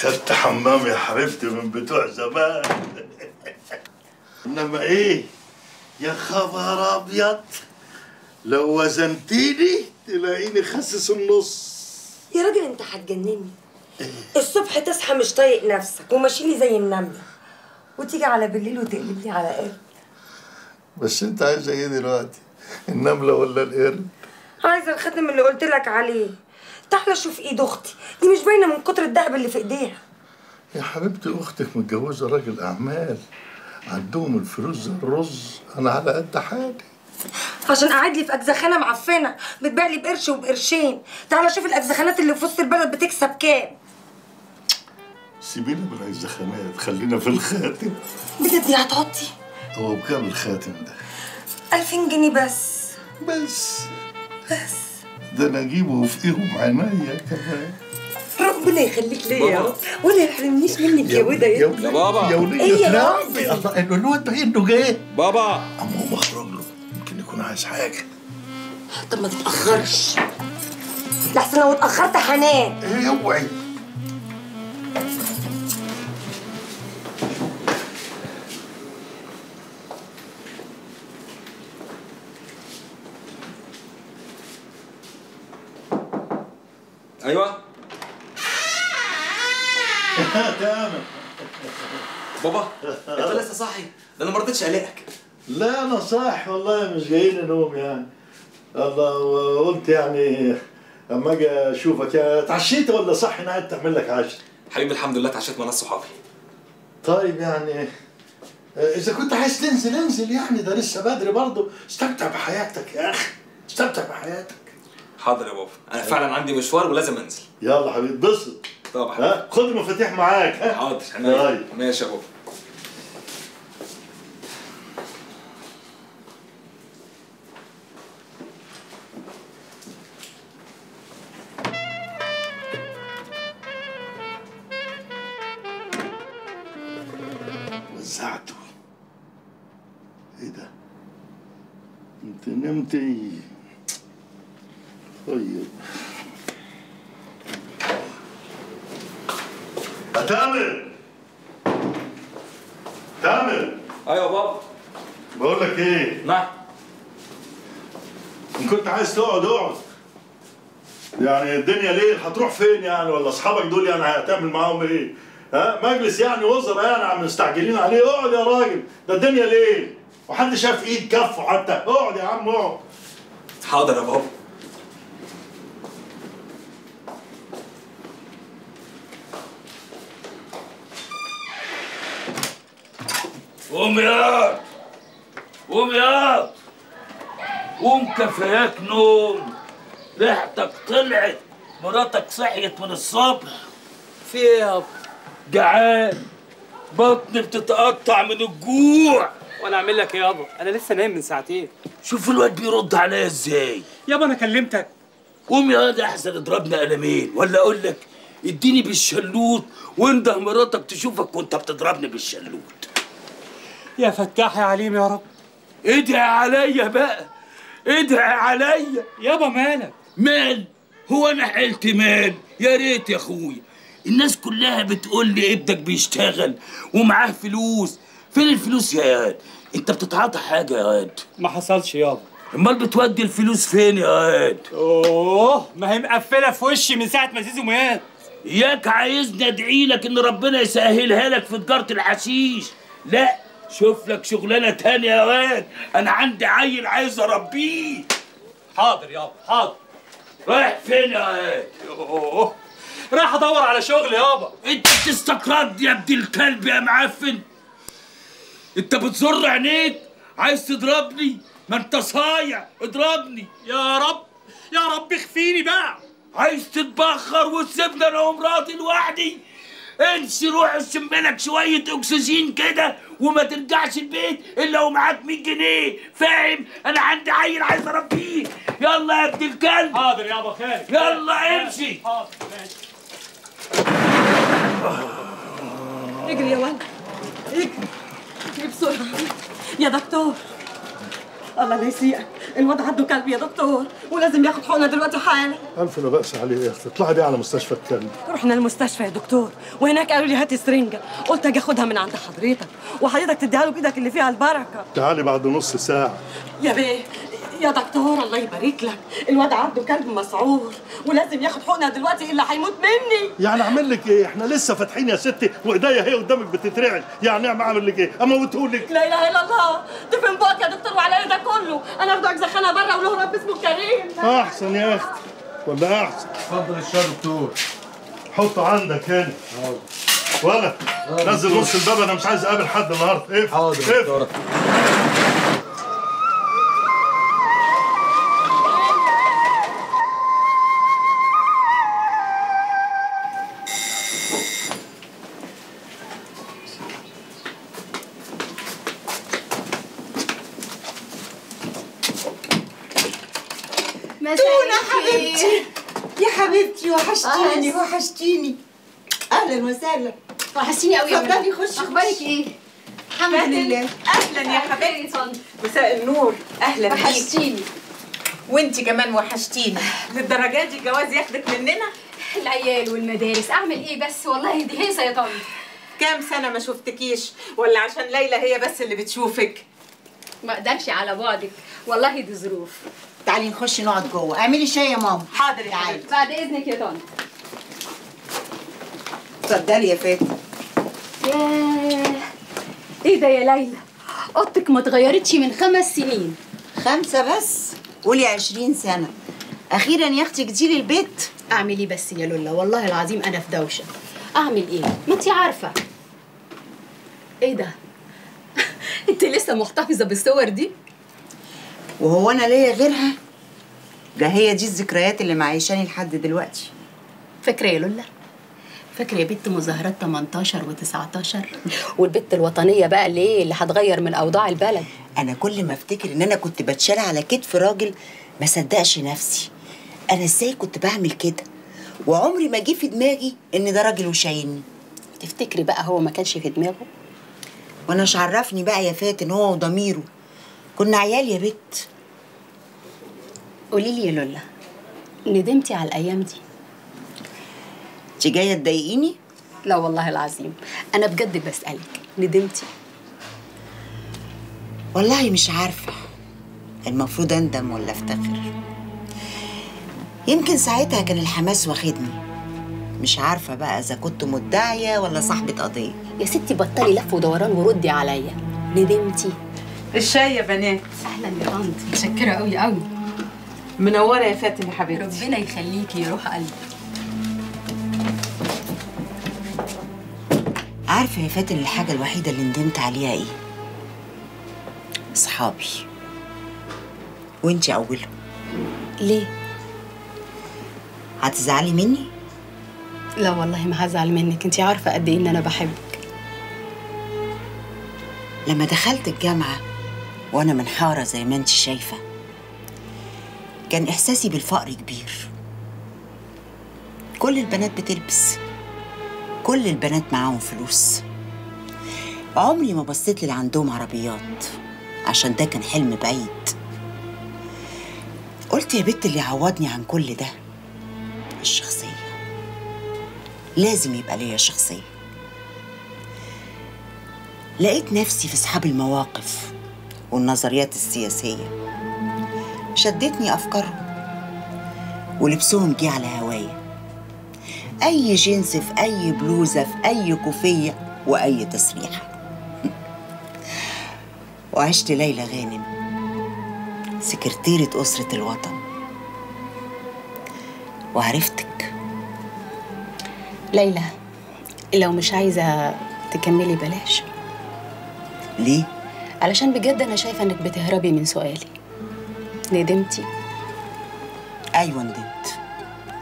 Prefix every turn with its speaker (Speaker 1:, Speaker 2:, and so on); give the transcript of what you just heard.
Speaker 1: خدت حمام يا حبيبتي من بتوع زمان انما ايه يا خبر ابيض لو وزنتيني تلاقيني خسس النص
Speaker 2: يا راجل انت هتجنني الصبح تصحى مش طايق نفسك وماشيلي زي النمله وتيجي على بالليل وتقلبني على قرد
Speaker 1: بس انت عايزه ايه دلوقتي النمله ولا القرد
Speaker 2: عايزه الخاتم اللي قلت لك عليه تعالى شوف ايد اختي دي مش باينه من كتر الدهب اللي في ايديها
Speaker 1: يا حبيبتي اختك متجوزه راجل اعمال عندهم الفلوس زي الرز انا على قد حالي
Speaker 2: عشان قاعد لي في اجزخانه معفنه بتبيع لي بقرش وبقرشين تعالى شوف الاجزخانات اللي في وسط البلد بتكسب كام
Speaker 1: سيبينا من الزخانات خلينا في الخاتم
Speaker 2: بجد يا هتحطي
Speaker 1: هو بكام الخاتم ده
Speaker 2: 2000 جنيه بس
Speaker 1: بس
Speaker 2: بس
Speaker 1: ده انا اجيبه في ايهم عينيا كمان
Speaker 2: ربنا يخليك ليا يا رب ولا يحرمنيش منك يا ودا
Speaker 1: يا
Speaker 2: يا
Speaker 1: ولية
Speaker 3: بابا.
Speaker 1: يا ولية
Speaker 2: إيه يا
Speaker 1: نعم
Speaker 2: راجل؟
Speaker 1: الله انه الواد ده انه جاي
Speaker 3: بابا
Speaker 1: اما هو مخرج له يمكن يكون عايز حاجه
Speaker 2: طب ما تتاخرش لحسن لو اتاخرت هنام
Speaker 1: ايه اوعي
Speaker 3: ايوه
Speaker 1: تمام
Speaker 3: بابا انت لسه صاحي ده انا ما رضيتش اقلقك
Speaker 1: لا انا صاح والله مش جايين نوم يعني الله وقلت يعني اما اجي اشوفك يا اتعشيت ولا صح انا قاعد تعمل لك عشاء
Speaker 3: حبيبي الحمد لله اتعشيت مع ناس صحابي
Speaker 1: طيب يعني اذا كنت عايز تنزل انزل يعني ده لسه بدري برضه استمتع بحياتك يا اخي استمتع بحياتك
Speaker 3: حاضر يا بابا انا فعلا عندي مشوار ولازم انزل
Speaker 1: يلا حبيبي اتبسط
Speaker 3: طبعا
Speaker 1: ها خد المفاتيح معاك ها
Speaker 3: حاضر عينيا.
Speaker 1: طيب
Speaker 3: ماشي يا بابا
Speaker 1: وزعته ايه ده انت نمتي طيب يا تامر تامر
Speaker 3: ايوه بابا
Speaker 1: بقول لك ايه
Speaker 3: نعم
Speaker 1: ان كنت عايز تقعد اقعد يعني الدنيا ليل هتروح فين يعني ولا اصحابك دول يعني هتعمل معاهم ايه ها مجلس يعني وزراء يعني عم مستعجلين عليه اقعد يا راجل ده الدنيا ليل وحد شاف ايد كفه حتى اقعد يا عم اقعد
Speaker 3: حاضر يا بابا
Speaker 4: قوم يا قوم يا قوم كفاياك نوم ريحتك طلعت مراتك صحيت من الصبح
Speaker 5: في ايه يابا
Speaker 4: جعان بطني بتتقطع من الجوع
Speaker 5: وانا اعمل لك ايه يابا انا لسه نايم من ساعتين
Speaker 4: شوف الواد بيرد عليا ازاي
Speaker 5: يابا انا كلمتك
Speaker 4: قوم يا واد احسن اضربنا قلمين ولا اقول لك اديني بالشلوت وانده مراتك تشوفك وانت بتضربني بالشلوت
Speaker 5: يا فتاح يا عليم يا رب
Speaker 4: ادعي عليا بقى ادعي عليا
Speaker 5: يابا مالك
Speaker 4: مال هو انا حلت مال يا ريت يا اخويا الناس كلها بتقول لي ابنك بيشتغل ومعاه فلوس فين الفلوس يا واد انت بتتعاطى حاجه يا واد
Speaker 5: ما حصلش يابا
Speaker 4: امال بتودي الفلوس فين يا واد
Speaker 5: اوه ما هي مقفله في وشي من ساعه ما زيزو مات
Speaker 4: اياك عايزني ادعي لك ان ربنا يسهلها لك في تجاره الحشيش لا شوف لك شغلانه تانية يا واد انا عندي عيل عايز اربيه
Speaker 5: حاضر يابا حاضر
Speaker 4: رايح فين يا واد
Speaker 5: اوه رايح ادور على شغل يابا
Speaker 4: انت بتستقرض يا ابن الكلب يا معفن انت بتزر عينيك عايز تضربني ما انت صايع اضربني
Speaker 5: يا رب يا رب اخفيني بقى
Speaker 4: عايز تتبخر وتسيبني انا ومراتي لوحدي امشي روح اشم لك شويه اكسجين كده وما ترجعش البيت الا ومعاك 100 جنيه فاهم انا عندي عيل عايز اربيه يلا يا ابن الكلب
Speaker 5: حاضر يابا خالد
Speaker 4: يلا امشي
Speaker 5: حاضر ماشي
Speaker 2: اجري يا ولد اجري اجري بسرعه يا دكتور الله لا يسيئك
Speaker 6: الواد عنده كلب يا دكتور ولازم ياخد حقنه دلوقتي حالا
Speaker 1: الف لا باس عليه يا اختي اطلعي بيه على مستشفى الكلب
Speaker 6: رحنا المستشفى يا دكتور وهناك قالوا لي هاتي سرنجه قلت اجي اخدها من عند حضرتك وحضرتك تديها له بايدك اللي فيها البركه
Speaker 1: تعالي بعد نص ساعه
Speaker 6: يا بيه يا دكتور الله يبارك لك الواد عنده كلب مسعور ولازم ياخد حقنه دلوقتي الا هيموت مني
Speaker 1: يعني اعمل لك ايه احنا لسه فاتحين يا ستي وايديا هي قدامك بتترعش يعني اعمل اعمل لك ايه اموتهولك
Speaker 6: لا اله الا الله دفن بوك يا دكتور وعلى ده كله انا ارضى اجزخانها بره وله رب اسمه كريم
Speaker 1: احسن يا اختي ولا احسن
Speaker 3: اتفضل الشاي دكتور
Speaker 1: حطه عندك هنا ولا نزل نص الباب انا مش عايز اقابل حد النهارده ايه
Speaker 3: حاضر
Speaker 1: ايه
Speaker 3: دكتور
Speaker 7: تونة حبيبتي
Speaker 8: يا حبيبتي وحشتيني
Speaker 7: أهلا.
Speaker 8: وحشتيني اهلا وسهلا
Speaker 7: وحشتيني قوي يا
Speaker 8: اتفضلي
Speaker 7: منى.
Speaker 8: خشي،
Speaker 7: اخبارك
Speaker 8: خشي.
Speaker 7: ايه الحمد
Speaker 8: أهلا.
Speaker 7: لله
Speaker 8: أهلا يا حبيبتي. مساء النور اهلا بيك
Speaker 7: وحشتيني
Speaker 8: وانت كمان وحشتيني للدرجه دي الجواز ياخدك مننا
Speaker 7: العيال والمدارس اعمل ايه بس والله دي هيصه يا طنط
Speaker 8: كام سنه ما شفتكيش ولا عشان ليلى هي بس اللي بتشوفك
Speaker 7: ما اقدرش على بعدك والله دي ظروف
Speaker 9: تعالي نخش نقعد جوه اعملي شاي يا ماما
Speaker 8: حاضر يا حبيبتي
Speaker 7: بعد اذنك يا طنط
Speaker 8: اتفضلي يا فاتن
Speaker 7: ياه ايه ده يا ليلى اوضتك ما اتغيرتش من خمس سنين
Speaker 9: خمسة بس قولي عشرين سنة أخيرا يا أختي جيتي البيت
Speaker 7: اعمل ايه بس يا لولا والله العظيم انا في دوشه اعمل ايه ما انت عارفه ايه ده انت لسه محتفظه بالصور دي
Speaker 9: وهو أنا ليا غيرها ده هي دي الذكريات اللي معيشاني لحد دلوقتي
Speaker 7: فاكره يا لولا فاكره يا بنت مظاهرات 18 و19 والبت الوطنيه بقى اللي ايه اللي هتغير من اوضاع البلد
Speaker 9: أنا كل ما أفتكر إن أنا كنت بتشال على كتف راجل ما صدقش نفسي أنا إزاي كنت بعمل كده وعمري ما جه في دماغي إن ده راجل وشايلني
Speaker 7: تفتكري بقى هو ما كانش في دماغه
Speaker 9: وأنا مش عرفني بقى يا فاتن هو وضميره كنا عيال يا بت
Speaker 7: قولي لي يا لولا ندمتي على الايام دي
Speaker 9: انت جاية تضايقيني
Speaker 7: لا والله العظيم انا بجد بسالك ندمتي
Speaker 9: والله مش عارفة المفروض أندم ولا أفتخر يمكن ساعتها كان الحماس واخدني مش عارفة بقى إذا كنت مدعية ولا صاحبة قضية
Speaker 7: يا ستي بطلي لف ودوران وردي عليا ندمتي
Speaker 8: الشاي يا بنات
Speaker 7: اهلا يا طنط متشكره قوي قوي
Speaker 8: منوره يا فاتن يا حبيبتي
Speaker 7: ربنا يخليكي يا روح قلبي
Speaker 9: عارفة يا فاتن الحاجة الوحيدة اللي ندمت عليها إيه؟ صحابي وانتي أولهم
Speaker 7: ليه
Speaker 9: هتزعلي مني؟
Speaker 7: لا والله ما هزعل منك انت عارفه قد ايه ان انا بحبك
Speaker 9: لما دخلت الجامعة وأنا منحارة زي ما انت شايفة كان إحساسي بالفقر كبير كل البنات بتلبس كل البنات معاهم فلوس عمري ما بصيت للي عندهم عربيات عشان ده كان حلم بعيد قلت يا بت اللي يعوضني عن كل ده الشخصية لازم يبقى ليا شخصية لقيت نفسي في أصحاب المواقف والنظريات السياسية شدتني أفكارهم ولبسهم جه على هوايا أي جنس في أي بلوزة في أي كوفية وأي تسريحة وعشت ليلى غانم سكرتيرة أسرة الوطن وعرفتك
Speaker 7: ليلى لو مش عايزه تكملي بلاش
Speaker 9: ليه؟
Speaker 7: علشان بجد انا شايفه انك بتهربي من سؤالي ندمتي
Speaker 9: أيوة ندمت